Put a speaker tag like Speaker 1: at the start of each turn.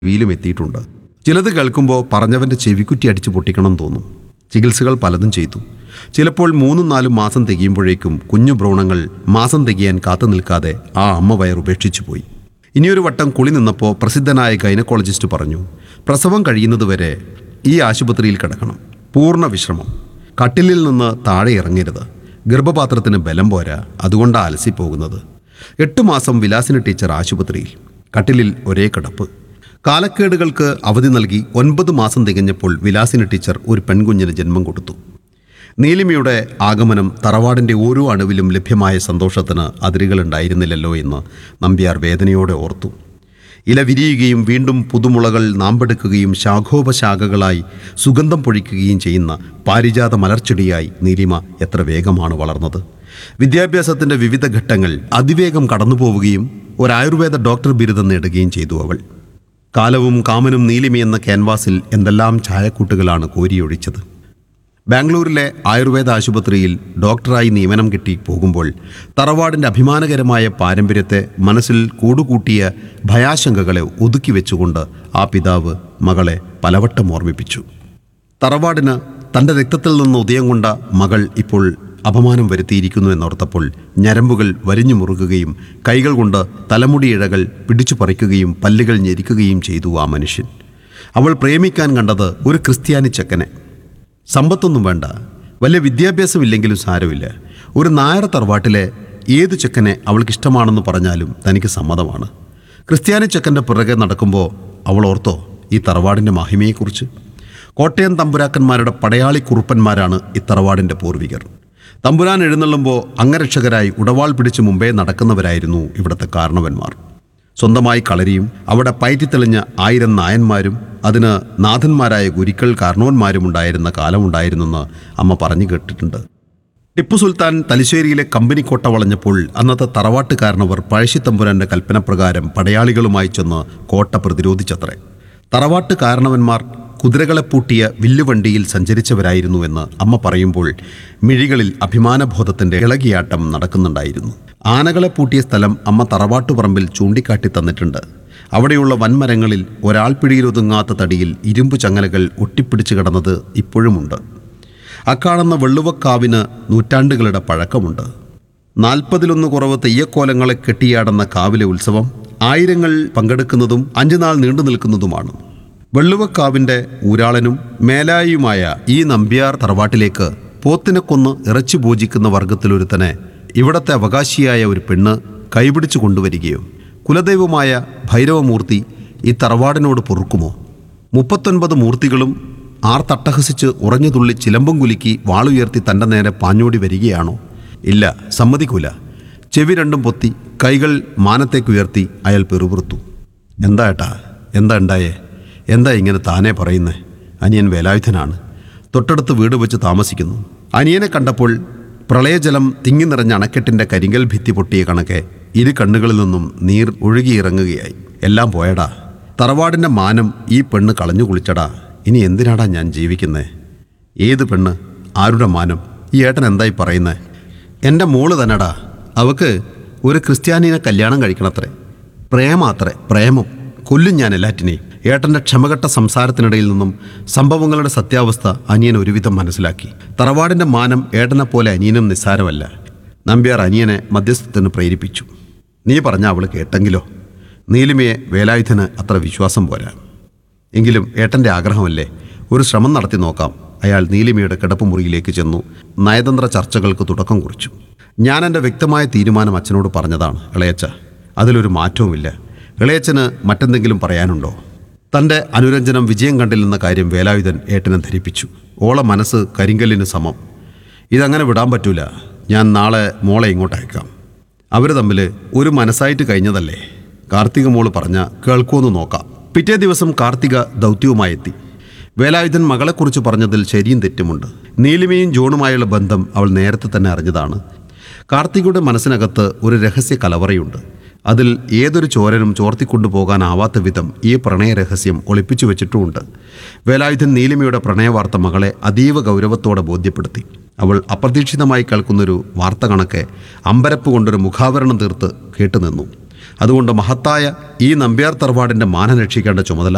Speaker 1: വീലും എത്തിയിട്ടുണ്ട് ചിലത് കേൾക്കുമ്പോൾ പറഞ്ഞവൻ്റെ ചെവിക്കുറ്റി അടിച്ച് പൊട്ടിക്കണം തോന്നും ചികിത്സകൾ പലതും ചെയ്തു ചിലപ്പോൾ മൂന്നും നാലും മാസം തികയുമ്പോഴേക്കും കുഞ്ഞു ഭ്രൂണങ്ങൾ മാസം തികയാൻ കാത്തു നിൽക്കാതെ ആ അമ്മ വയർ ഉപേക്ഷിച്ചു പോയി ഇനിയൊരു വട്ടം കുളി നിന്നപ്പോൾ പ്രസിദ്ധനായ ഗൈനക്കോളജിസ്റ്റ് പറഞ്ഞു പ്രസവം കഴിയുന്നതുവരെ ഈ ആശുപത്രിയിൽ കിടക്കണം പൂർണ്ണ വിശ്രമം കട്ടിലിൽ നിന്ന് താഴെ ഇറങ്ങരുത് ഗർഭപാത്രത്തിന് ബലം പോരാ അതുകൊണ്ടാണ് അലസിപ്പോകുന്നത് എട്ട് മാസം വിലാസിനി ടീച്ചർ ആശുപത്രിയിൽ കട്ടിലിൽ ഒരേ കിടപ്പ് കാലക്കേടുകൾക്ക് അവധി നൽകി ഒൻപത് മാസം തികഞ്ഞപ്പോൾ വിലാസിനി ടീച്ചർ ഒരു പെൺകുഞ്ഞിന് ജന്മം കൊടുത്തു നീലിമയുടെ ആഗമനം തറവാടിൻ്റെ ഓരോ അണുവിലും ലഭ്യമായ സന്തോഷത്തിന് അതിരുകളുണ്ടായിരുന്നില്ലല്ലോ എന്ന് നമ്പ്യാർ വേദനയോടെ ഓർത്തു ഇല വിരിയുകയും വീണ്ടും പുതുമുളകൾ നാമ്പെടുക്കുകയും ശാഖോപശാഖകളായി സുഗന്ധം പൊഴിക്കുകയും ചെയ്യുന്ന പാരിജാത മലർച്ചെടിയായി നീലിമ എത്ര വേഗമാണ് വളർന്നത് വിദ്യാഭ്യാസത്തിൻ്റെ വിവിധ ഘട്ടങ്ങൾ അതിവേഗം കടന്നുപോവുകയും ഒരു ആയുർവേദ ഡോക്ടർ ബിരുദം നേടുകയും ചെയ്തു അവൾ കാലവും കാമനും നീലിമ എന്ന ക്യാൻവാസിൽ എന്തെല്ലാം ഛായക്കൂട്ടുകളാണ് കോരിയൊഴിച്ചത് ബാംഗ്ലൂരിലെ ആയുർവേദ ആശുപത്രിയിൽ ഡോക്ടറായി നിയമനം കിട്ടി പോകുമ്പോൾ തറവാടിൻ്റെ അഭിമാനകരമായ പാരമ്പര്യത്തെ മനസ്സിൽ കൂടുകൂട്ടിയ ഭയാശങ്കകളെ ഒതുക്കി വെച്ചുകൊണ്ട് ആ പിതാവ് മകളെ പലവട്ടം ഓർമ്മിപ്പിച്ചു തറവാടിന് തൻ്റെ രക്തത്തിൽ നിന്ന് ഉദയം കൊണ്ട മകൾ ഇപ്പോൾ അപമാനം വരുത്തിയിരിക്കുന്നു എന്നോർത്തപ്പോൾ ഞരമ്പുകൾ വരിഞ്ഞു മുറുകുകയും കൈകൾ കൊണ്ട് തലമുടി ഇഴകൾ പിടിച്ചു പറിക്കുകയും പല്ലുകൾ ഞെരിക്കുകയും ചെയ്തു ആ മനുഷ്യൻ അവൾ പ്രേമിക്കാൻ കണ്ടത് ഒരു ക്രിസ്ത്യാനി ചെക്കനെ സമ്പത്തൊന്നും വേണ്ട വലിയ വിദ്യാഭ്യാസമില്ലെങ്കിലും സാരമില്ല ഒരു നായർ തറവാട്ടിലെ ഏത് ചെക്കനെ അവൾക്ക് ഇഷ്ടമാണെന്ന് പറഞ്ഞാലും തനിക്ക് സമ്മതമാണ് ക്രിസ്ത്യാനി ചെക്കൻ്റെ പിറകെ നടക്കുമ്പോൾ അവൾ ഓർത്തോ ഈ തറവാടിൻ്റെ മഹിമയെക്കുറിച്ച് കോട്ടയം തമ്പുരാക്കന്മാരുടെ പടയാളി കുറുപ്പന്മാരാണ് ഈ തറവാടിൻ്റെ പൂർവികർ തമ്പുരാൻ എഴുന്നള്ളുമ്പോൾ അംഗരക്ഷകരായി ഉടവാൾ പിടിച്ച് മുമ്പേ നടക്കുന്നവരായിരുന്നു ഇവിടുത്തെ കാരണവന്മാർ സ്വന്തമായി കളരിയും അവിടെ പയറ്റിത്തെളിഞ്ഞ ആയിരം നായന്മാരും അതിന് നാഥന്മാരായ ഗുരുക്കൾ കാരണവന്മാരും ഉണ്ടായിരുന്ന കാലമുണ്ടായിരുന്നെന്ന് അമ്മ പറഞ്ഞു കേട്ടിട്ടുണ്ട് ടിപ്പു സുൽത്താൻ തലശ്ശേരിയിലെ കമ്പനിക്കോട്ട വളഞ്ഞപ്പോൾ അന്നത്തെ തറവാട്ടുകാരനവർ പഴശ്ശിത്തമ്പുരാന്റെ കൽപ്പനപ്രകാരം പടയാളികളുമായി ചെന്ന് കോട്ട പ്രതിരോധിച്ചത്രേ തറവാട്ട് കാരണവന്മാർ കുതിരകളെ പൂട്ടിയ വില്ലുവണ്ടിയിൽ സഞ്ചരിച്ചവരായിരുന്നുവെന്ന് അമ്മ പറയുമ്പോൾ മിഴികളിൽ അഭിമാനബോധത്തിന്റെ ഇളകിയാട്ടം നടക്കുന്നുണ്ടായിരുന്നു ആനകളെ പൂട്ടിയ സ്ഥലം അമ്മ തറവാട്ടുപറമ്പിൽ ചൂണ്ടിക്കാട്ടി തന്നിട്ടുണ്ട് അവിടെയുള്ള വൻമരങ്ങളിൽ ഒരാൾ പിടിയിലൊതുങ്ങാത്ത തടിയിൽ ഇരുമ്പു ചങ്ങലകൾ ഒട്ടിപ്പിടിച്ചു കിടന്നത് ഇപ്പോഴുമുണ്ട് അക്കാണുന്ന വെള്ളുവക്കാവിന് നൂറ്റാണ്ടുകളുടെ പഴക്കമുണ്ട് നാൽപ്പതിലൊന്ന് കുറവ് തെയ്യക്കോലങ്ങളെ കെട്ടിയാടുന്ന കാവിലെ ഉത്സവം ആയിരങ്ങൾ പങ്കെടുക്കുന്നതും അഞ്ചു നാൾ നീണ്ടു നിൽക്കുന്നതുമാണ് വെള്ളുവക്കാവിൻ്റെ ഊരാളനും മേലായിയുമായ ഈ നമ്പ്യാർ തറവാട്ടിലേക്ക് പോത്തിനെ കൊന്ന് ഇറച്ചി പൂജിക്കുന്ന വർഗത്തിലൊരുത്തനെ ഇവിടത്തെ അവകാശിയായ ഒരു പെണ്ണ് കൈപിടിച്ചു കൊണ്ടുവരികയോ കുലദൈവമായ ഭൈരവമൂർത്തി ഈ തറവാടിനോട് പൊറുക്കുമോ മുപ്പത്തൊൻപത് മൂർത്തികളും ആർ തട്ടഹസിച്ച് ഉറഞ്ഞുതുള്ളി ചിലമ്പം കുലുക്കി വാളുയർത്തി തൻ്റെ നേരെ പാഞ്ഞോടി വരികയാണോ ഇല്ല സമ്മതിക്കൂല ചെവി രണ്ടും പൊത്തി കൈകൾ മാനത്തേക്കുയർത്തി അയാൾ പെറുപുറത്തു എന്താ ഏട്ടാ എന്താ ഉണ്ടായേ എന്താ ഇങ്ങനെ താനേ പറയുന്നേ അനിയൻ വേലായുധനാണ് തൊട്ടടുത്ത് വീട് വെച്ച് താമസിക്കുന്നു അനിയനെ കണ്ടപ്പോൾ പ്രളയജലം തിങ്ങി നിറഞ്ഞ അണക്കെട്ടിൻ്റെ കരിങ്കൽ ഭിത്തി പൊട്ടിയ കണക്കെ ഇരു കണ്ണുകളിൽ നിന്നും നീർ ഒഴുകിയിറങ്ങുകയായി എല്ലാം പോയടാ തറവാടിൻ്റെ മാനം ഈ പെണ്ണ് കളഞ്ഞു കുളിച്ചടാ ഇനി എന്തിനാടാ ഞാൻ ജീവിക്കുന്നേ ഏത് പെണ്ണ് ആരുടെ മാനം ഈ ഏട്ടൻ എന്തായി പറയുന്നേ എൻ്റെ മോള് തന്നെടാ അവക്ക് ഒരു ക്രിസ്ത്യാനിനെ കല്യാണം കഴിക്കണത്രേ പ്രേമാത്രേ പ്രേമം കൊല്ലും ഞാൻ എല്ലാറ്റിനെയും ഏട്ടൻ്റെ ക്ഷമകെട്ട സംസാരത്തിനിടയിൽ നിന്നും സംഭവങ്ങളുടെ സത്യാവസ്ഥ അനിയൻ ഒരുവിധം മനസ്സിലാക്കി തറവാടിൻ്റെ മാനം ഏട്ടനെ പോലെ അനിയനും നിസ്സാരമല്ല നമ്പ്യാർ അനിയനെ മധ്യസ്ഥത്തിന് പ്രേരിപ്പിച്ചു നീ പറഞ്ഞ അവൾ കേട്ടെങ്കിലോ നീലിമയെ വേലായുധന് അത്ര വിശ്വാസം പോരാ എങ്കിലും ഏട്ടൻ്റെ ആഗ്രഹമല്ലേ ഒരു ശ്രമം നടത്തി നോക്കാം അയാൾ നീലിമയുടെ കിടപ്പുമുറിയിലേക്ക് ചെന്നു നയതന്ത്ര ചർച്ചകൾക്ക് തുടക്കം കുറിച്ചു ഞാൻ എൻ്റെ വ്യക്തമായ തീരുമാനം അച്ഛനോട് പറഞ്ഞതാണ് ഇളയച്ച അതിലൊരു മാറ്റവുമില്ല ഇളയച്ചന് മറ്റെന്തെങ്കിലും പറയാനുണ്ടോ തൻ്റെ അനുരഞ്ജനം വിജയം കണ്ടില്ലെന്ന കാര്യം വേലായുധൻ ഏട്ടനെ ധരിപ്പിച്ചു ഓള മനസ്സ് കരിങ്കല്ലിന് സമം ഇതങ്ങനെ വിടാൻ പറ്റൂല ഞാൻ നാളെ മോളെ ഇങ്ങോട്ട് അയക്കാം അവർ തമ്മിൽ ഒരു മനസ്സായിട്ട് കഴിഞ്ഞതല്ലേ കാർത്തിക മോള് പറഞ്ഞ കേൾക്കുമെന്ന് നോക്കാം പിറ്റേ ദിവസം കാർത്തിക ദൗത്യവുമായി എത്തി വേലായുധൻ മകളെക്കുറിച്ച് പറഞ്ഞതിൽ ശരിയും തെറ്റുമുണ്ട് നീലിമയും ജോണുമായുള്ള ബന്ധം അവൾ നേരത്തെ തന്നെ അറിഞ്ഞതാണ് കാർത്തികയുടെ മനസ്സിനകത്ത് ഒരു രഹസ്യ കലവറയുണ്ട് അതിൽ ഏതൊരു ചോരനും ചോർത്തിക്കൊണ്ടുപോകാനാവാത്ത വിധം ഈ പ്രണയ രഹസ്യം ഒളിപ്പിച്ചു വെച്ചിട്ടുമുണ്ട് വേലായുധൻ നീലിമയുടെ പ്രണയവാർത്ത മകളെ അതീവ ഗൗരവത്തോടെ ബോധ്യപ്പെടുത്തി അവൾ അപ്രതീക്ഷിതമായി കേൾക്കുന്നൊരു വാർത്ത കണക്കെ അമ്പരപ്പ് കൊണ്ടൊരു മുഖാവരണം തീർത്ത് കേട്ടുനിന്നു അതുകൊണ്ട് മഹത്തായ ഈ നമ്പ്യാർ തറവാടിൻ്റെ മാനം രക്ഷിക്കേണ്ട ചുമതല